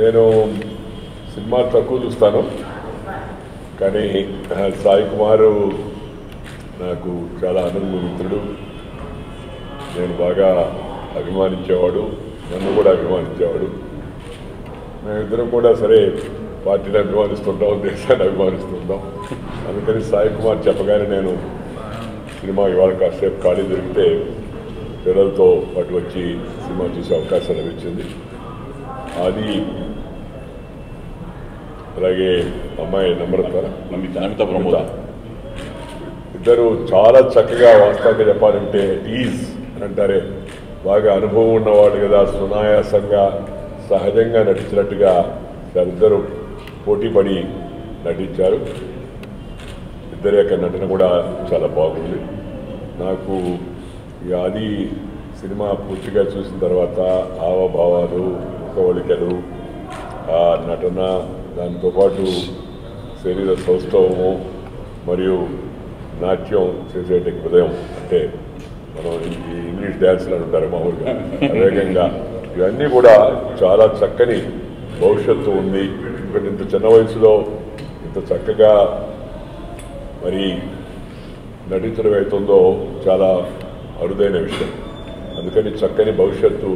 నేను సినిమా తక్కువ చూస్తాను కానీ ఆ, సాయి కుమారు నాకు చాలా అనుభవ మిత్రుడు నేను బాగా అభిమానించేవాడు నన్ను కూడా అభిమానించేవాడు మేమిద్దరం కూడా సరే పార్టీని అభిమానిస్తుంటాం దేశాన్ని అభిమానిస్తుంటాం అందుకని సాయి కుమార్ చెప్పగానే నేను సినిమా ఇవాళ కాసేపు ఖాళీ దొరికితే పిల్లలతో పాటు వచ్చి సినిమా చూసే అవకాశం లభించింది అది అలాగే అమ్మాయి నమ్రత నమిత నమిత ప్రమోద ఇద్దరు చాలా చక్కగా వాస్తవంగా చెప్పాలంటే ఈజ్ అని అంటారే బాగా అనుభవం ఉన్నవాడు కదా సునాయాసంగా సహజంగా నటించినట్టుగా వారిద్దరూ పోటీపడి నటించారు ఇద్దరి యొక్క నటన కూడా చాలా బాగుంది నాకు ఈ ఆది సినిమా పూర్తిగా చూసిన తర్వాత హావభావాలు ముఖవళికలు ఆ నటన దాంతోపాటు శరీర సౌష్ఠవము మరియు నాట్యం చేసేట హృదయం అంటే మనం ఈ ఇంగ్లీష్ డ్యాన్స్లు అంటారు మామూలుగా వేగంగా ఇవన్నీ కూడా చాలా చక్కని భవిష్యత్తు ఉంది ఎందుకంటే ఇంత చిన్న వయసులో ఇంత చక్కగా మరి నటించడం అవుతుందో చాలా అరుదైన విషయం అందుకని చక్కని భవిష్యత్తు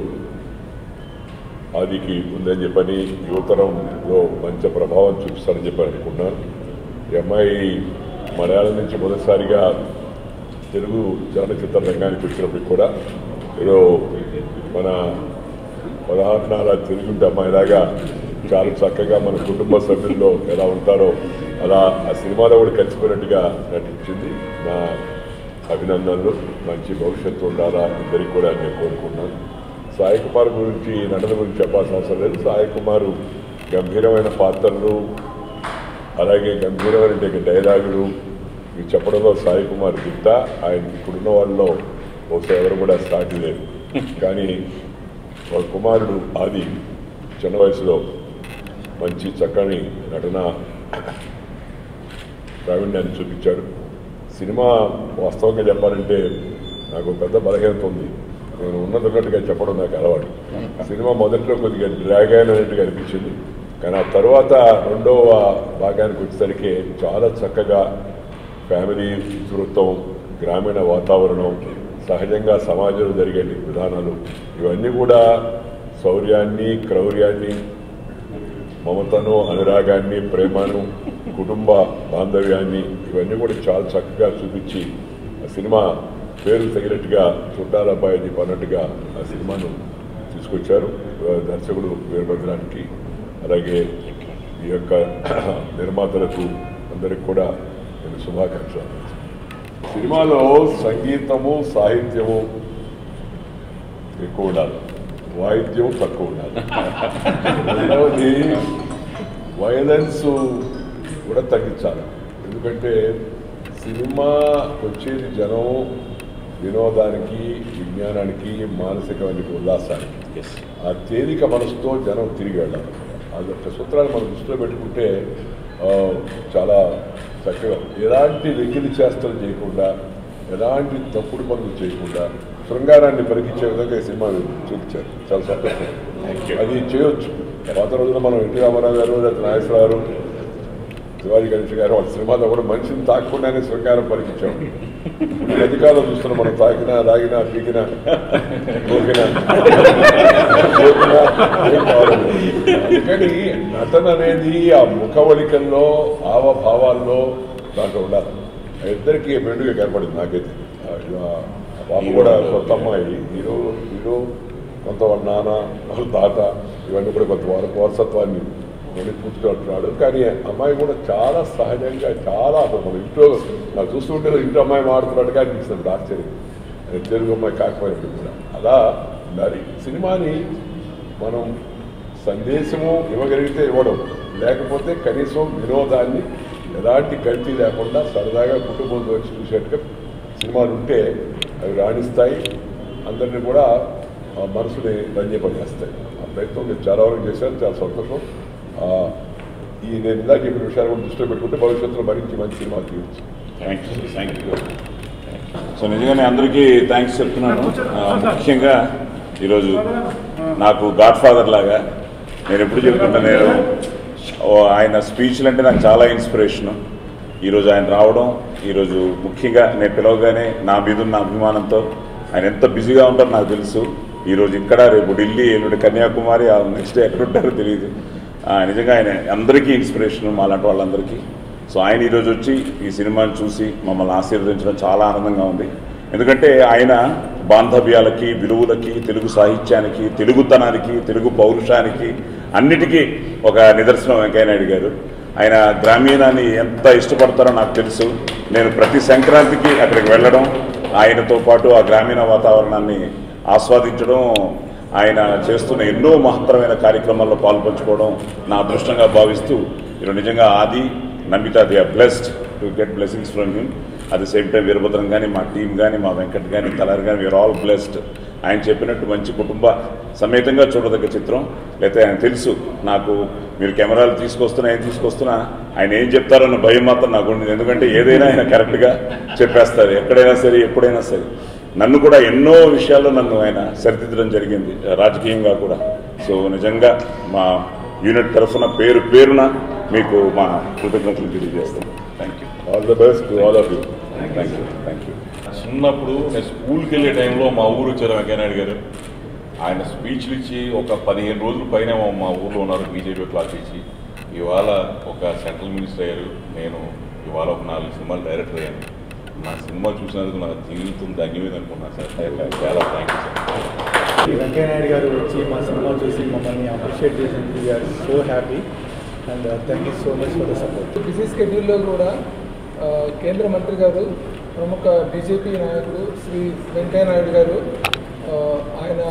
ఆదికి ఉందని చెప్పని యువతరంలో మంచి ప్రభావం చూపిస్తారని చెప్పి అనుకున్నాను ఈ అమ్మాయి మలయాళం నుంచి మొదటిసారిగా తెలుగు చలనచిత్ర రంగానికి వచ్చినప్పుడు కూడా ఏదో మన పదహారున్నర తెలుగుంటే అమ్మాయిలాగా చాలా చక్కగా మన కుటుంబ సభ్యుల్లో ఎలా ఉంటారో అలా ఆ సినిమాలో కూడా కలిసిపోయినట్టుగా నటించింది నా అభినందనలు మంచి భవిష్యత్తు ఉండాలా ఇద్దరికి కూడా నేను కోరుకున్నాను సాయి కుమార్ గురించి నటన గురించి చెప్పాల్సిన అవసరం లేదు సాయి కుమారు గంభీరమైన పాత్రలు అలాగే గంభీరమైన డైలాగులు ఇవి చెప్పడంలో సాయి కుమార్ దిట్ట ఆయన ఇప్పుడున్న వాళ్ళలో బహుశా ఎవరు కూడా సాటి లేదు కానీ వాళ్ళ కుమారుడు ఆది చిన్న వయసులో మంచి చక్కని నటన ప్రావీణ్యాన్ని చూపించాడు సినిమా వాస్తవంగా చెప్పాలంటే నాకు పెద్ద బలహీనత ఉంది నేను ఉన్నదన్నట్టుగా చెప్పడం నాకు అలవాటు సినిమా మొదట్లో కొద్దిగా డ్రాగ్ అయినట్టుగా అనిపించింది కానీ ఆ తర్వాత రెండవ భాగానికి వచ్చేసరికి చాలా చక్కగా ఫ్యామిలీ వృత్తం గ్రామీణ వాతావరణం సహజంగా సమాజంలో జరిగే విధానాలు ఇవన్నీ కూడా శౌర్యాన్ని క్రౌర్యాన్ని మమతను అనురాగాన్ని ప్రేమను కుటుంబ బాంధవ్యాన్ని ఇవన్నీ కూడా చాలా చక్కగా చూపించి ఆ సినిమా పేరు తగినట్టుగా చుట్టాల అబ్బాయి దీప్ అన్నట్టుగా ఆ సినిమాను తీసుకొచ్చారు ఆ దర్శకుడు వీరభద్రానికి అలాగే ఈ యొక్క నిర్మాతలకు అందరికి కూడా నేను శుభాకాంక్షలు సినిమాలో సంగీతము సాహిత్యము ఎక్కువ ఉండాలి వాయిద్యం తక్కువ ఉండాలి రెండవది వైలెన్స్ కూడా తగ్గించాలి ఎందుకంటే సినిమా వచ్చేది జనం వినోదానికి విజ్ఞానానికి మానసికమైన ఉల్లాసానికి ఎస్ ఆ తేలిక మనసుతో జనం తిరిగి వెళ్ళాలి అది ఒక సూత్రాన్ని మనం దృష్టిలో పెట్టుకుంటే ఆ, చాలా చక్కగా ఎలాంటి వెకిలి చేష్టలు చేయకుండా ఎలాంటి తప్పుడు పనులు చేయకుండా శృంగారాన్ని పరికించే విధంగా ఈ సినిమా చూపించారు చాలా సంతోషం అది చేయొచ్చు పాత రోజుల్లో మనం ఎన్టీ రామారావు గారు లేదా నాగేశ్వరరావు గారు శివాజీ గణేష్ గారు వాళ్ళ సినిమాలో కూడా మనిషిని తాకకుండానే శృంగారం పరికించాం ఇప్పుడు ఈ అధికారులు చూస్తున్నాం మనం తాకినా లాగినా పీకినా పోకినా పోకినా ఏం కావాలి అందుకని నటన అనేది ఆ ముఖవళికల్లో హావభావాల్లో దాంట్లో ఉండాలి ఆ ఇద్దరికి మెండుగా కనపడింది నాకైతే ఆ పాప కూడా కొత్త అమ్మాయి హీరో హీరో కొంత వాళ్ళ నాన్న వాళ్ళ తాత ఇవన్నీ కూడా కొంత వారి పౌరసత్వాన్ని మళ్ళీ పూర్తిగా కానీ అమ్మాయి కూడా చాలా సహజంగా చాలా అసలు మన ఇంట్లో నాకు చూస్తుంటే ఇంట్లో అమ్మాయి మాడుతున్నట్టుగా అనిపిస్తుంది ఆశ్చర్యం అది తెలుగు అమ్మాయి కాకపోయినట్టు కూడా అలా ఉండాలి సినిమాని మనం సందేశము ఇవ్వగలిగితే ఇవ్వడం లేకపోతే కనీసం వినోదాన్ని ఎలాంటి కల్తీ లేకుండా సరదాగా కుటుంబంతో వచ్చి చూసేట్టుగా సినిమాలు ఉంటే అవి రాణిస్తాయి అందరినీ కూడా ఆ మనసుని రంజపజేస్తాయి ఆ ప్రయత్నం మీరు చాలా వరకు చేశారు చాలా సంతోషం ఆ, ఈ నేను ఇందాక చెప్పిన విషయాలు కూడా దృష్టిలో పెట్టుకుంటే భవిష్యత్తులో మరించి మంచి సినిమా తీయచ్చు thank you thank you so నిజంగానే అందరికీ థ్యాంక్స్ చెప్తున్నాను ఆ, ముఖ్యంగా ఈరోజు నాకు గాడ్ ఫాదర్ లాగా నేను ఎప్పుడు చెప్తుంటా నేను ఓ ఆయన స్పీచ్లు అంటే నాకు చాలా ఇన్స్పిరేషన్ ఈరోజు ఆయన రావడం ఈరోజు ముఖ్యంగా నేను పిలవగానే నా మీద ఉన్న అభిమానంతో ఆయన ఎంత బిజీగా ఉంటారో నాకు తెలుసు ఈరోజు ఇక్కడ రేపు ఢిల్లీ ఎల్లుండి కన్యాకుమారి నెక్స్ట్ డే ఎక్కడుంటారో తెలియదు ఆ, నిజంగా ఆయన అందరికీ ఇన్స్పిరేషన్ మాలాంటి వాళ్ళందరికీ సో ఆయన ఈరోజు వచ్చి ఈ సినిమాని చూసి మమ్మల్ని ఆశీర్వదించడం చాలా ఆనందంగా ఉంది ఎందుకంటే ఆయన బాంధవ్యాలకి విలువలకి తెలుగు సాహిత్యానికి తెలుగుతనానికి తెలుగు పౌరుషానికి అన్నిటికీ ఒక నిదర్శనం వెంకయ్యనాయుడు గారు ఆయన గ్రామీణాన్ని ఎంత ఇష్టపడతారో నాకు తెలుసు నేను ప్రతి సంక్రాంతికి అక్కడికి వెళ్ళడం ఆయనతో పాటు ఆ గ్రామీణ వాతావరణాన్ని ఆస్వాదించడం ఆయన చేస్తున్న ఎన్నో మహత్తరమైన కార్యక్రమాల్లో పాల్పంచుకోవడం నా అదృష్టంగా భావిస్తూ ఈరోజు నిజంగా Aadi Namitha they are blessed to get blessings from him at the same time Veerabhadram కానీ మా టీం కానీ మా వెంకట్ కానీ తలారి కానీ వీఆర్ ఆల్ బ్లెస్డ్ ఆయన చెప్పినట్టు మంచి కుటుంబ సమేతంగా చూడదగ్గ చిత్రం లేకపోతే ఆయన తెలుసు నాకు మీరు కెమెరాలు తీసుకొస్తున్నా ఏం తీసుకొస్తున్నా ఆయన ఏం చెప్తారన్న భయం మాత్రం నాకు ఉండేది ఎందుకంటే ఏదైనా ఆయన కరెక్ట్గా చెప్పేస్తారు ఎక్కడైనా సరే ఎప్పుడైనా సరే నన్ను కూడా ఎన్నో విషయాల్లో నన్ను ఆయన సరిదిద్దడం జరిగింది రాజకీయంగా కూడా సో నిజంగా మా యూనిట్ తరఫున పేరు పేరున మీకు మా కృతజ్ఞతలు తెలియజేస్తాం thank you all the best all of you thank you thank you చిన్నప్పుడు నేను స్కూల్కి వెళ్ళే టైంలో మా ఊరు వచ్చారు వెంకయ్యనాయుడు గారు ఆయన స్పీచ్లు ఇచ్చి ఒక పదిహేను రోజుల పైన మా- మా ఊర్లో ఉన్నారు బీజేపీ క్లాస్ ఇచ్చి ఇవాళ ఒక సెంట్రల్ మినిస్టర్ అయ్యారు నేను ఇవాళ ఒక నాలుగు సినిమాలు డైరెక్టర్ అయ్యాను నా సినిమా చూసినందుకు నా జీవితం ధన్యమైంది అనుకున్నాను సార్ చాలా థ్యాంక్ యూ సార్ ఈ వెంకయ్య నాయుడు గారు వచ్చి మా సినిమా చూసి మమ్మల్ని అప్రిషియేట్ చేసినందుకు we are so happy and thank you so much for the support busy స్కెడ్యూల్లో కూడా ఆ, కేంద్ర మంత్రి గారు ప్రముఖ బీజేపీ నాయకుడు శ్రీ వెంకయ్య నాయుడు గారు ఆ, ఆయన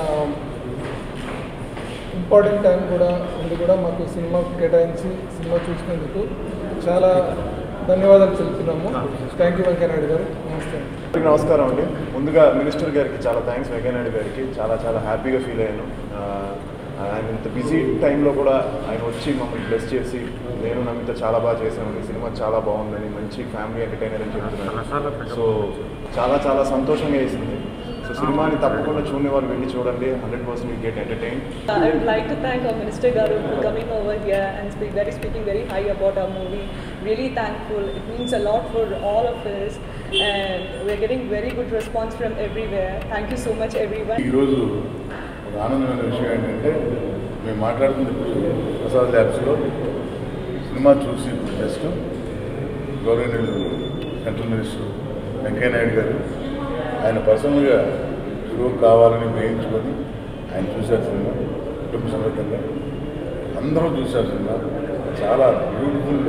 ఇంపార్టెంట్ టైం కూడా ఉండి కూడా మాకు సినిమా కేటాయించి సినిమా చూసినందుకు చాలా ధన్యవాదాలు తెలుపుతున్నాము థ్యాంక్ యూ వెంకయ్య నాయుడు గారు నమస్తే అందరికీ నమస్కారం అండి ముందుగా మినిస్టర్ గారికి చాలా థ్యాంక్స్ వెంకయ్య నాయుడు గారికి చాలా చాలా హ్యాపీగా ఫీల్ అయ్యాను ఆ, ఆయన ఇంత బిజీ టైంలో కూడా ఆయన వచ్చి మమ్మల్ని బ్లెస్ చేసి నేను నమ్మిత చాలా బాగా చేశాను ఈ సినిమా చాలా బాగుందని మంచి ఫ్యామిలీ ఎంటర్టైనర్ అని చెప్తున్నాను సో చాలా చాలా సంతోషంగా వేసింది సో సినిమాని తప్పకుండా చూడని వాళ్ళు వెళ్ళి చూడండి hundred percent you get entertain I would like to thank our Minister Garu for coming over here and speak very speaking very high about our movie. Really thankful. It means a lot for all of us, and we're getting very good response from everywhere. Thank you so much, everyone. ఈరోజు ఒక ఆనందమైన విషయం ఏంటంటే మేము మాట్లాడుతుంది ఇప్పుడు ప్రసాద్ ల్యాబ్స్లో cinema చూసి జస్ట్ గౌరవనీయులు సెంట్రల్ మినిస్టర్ వెంకయ్య నాయుడు గారు ఆయన పర్సనల్గా షో కావాలని వేయించుకొని ఆయన చూశారు సినిమా కుటుంబ సమేతంగా అందరూ చూశారు సినిమా చాలా బ్యూటిఫుల్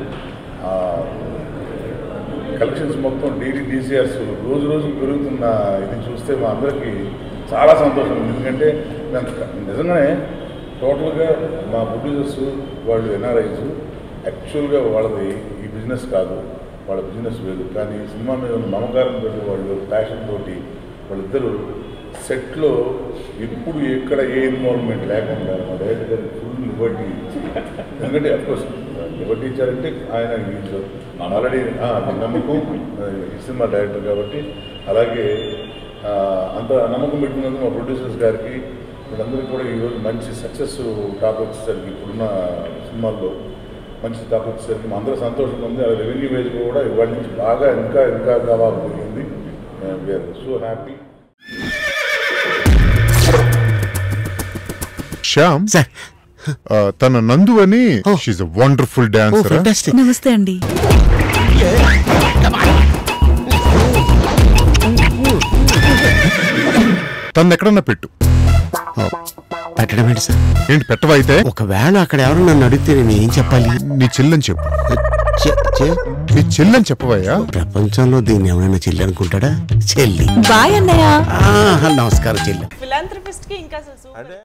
కలెక్షన్స్ మొత్తం డైలీ డీసీఆర్స్ రోజు రోజు పెరుగుతున్న ఇది చూస్తే మా అందరికీ చాలా సంతోషం ఉంది ఎందుకంటే మేము నిజంగానే టోటల్గా మా ప్రొడ్యూసర్స్ వాళ్ళు ఎన్ఆర్ఐస్ యాక్చువల్గా వాళ్ళది ఈ బిజినెస్ కాదు వాళ్ళ బిజినెస్ వేరు కానీ సినిమా మీద ఉన్న మమకారం తోటి వాళ్ళు ప్యాషన్ తోటి వాళ్ళిద్దరూ సెట్లో ఎప్పుడు ఎక్కడ ఏ ఇన్వాల్వ్మెంట్ లేకుండా మా డైరెక్టర్ గారికి ఫుల్ లిబర్టీ ఎందుకంటే అఫ్కోర్స్ లిబర్టీ ఇచ్చారంటే ఆయన ఆల్రెడీ నమ్మకం ఆ, ఈ సినిమా డైరెక్టర్ కాబట్టి అలాగే ఆ, అంత నమ్మకం పెట్టుకున్నందుకు మా ప్రొడ్యూసర్స్ గారికి వీళ్ళందరికీ కూడా ఈరోజు మంచి సక్సెస్ టాక్ వచ్చేసరికి ఇప్పుడున్న సినిమాల్లో మంచి టాక్ వచ్చేసరికి మా అందరూ సంతోషంగా ఉంది అలాగే రెవెన్యూ వైజ్ కూడా ఇవాళ నుంచి బాగా ఇంకా ఇంకా కావాలి జరిగింది we are so happy Shyam sir ఆ, తన నందు అని షీజ్ అ వండర్ఫుల్ ఓ డాన్సర్ ఫెంటాస్టిక్ నమస్తే అండి తను ఎక్కడన్నా పెట్టు పెట్టడం ఏంటి సార్ ఏంటి పెట్టవైతే ఒకవేళ అక్కడ ఎవరు నన్ను అడిగితే నేను ఏం చెప్పాలి నీ చెల్లని చెప్పు చె- చె- నీ చెల్లని చెప్పవయ్యా ప్రపంచంలో దీన్ని ఎవరైనా చెల్లి అనుకుంటాడా చెల్లి బాయ్ అన్నయ్య ఆ, నమస్కారం చెల్లి Philanthropist ki ఇంకా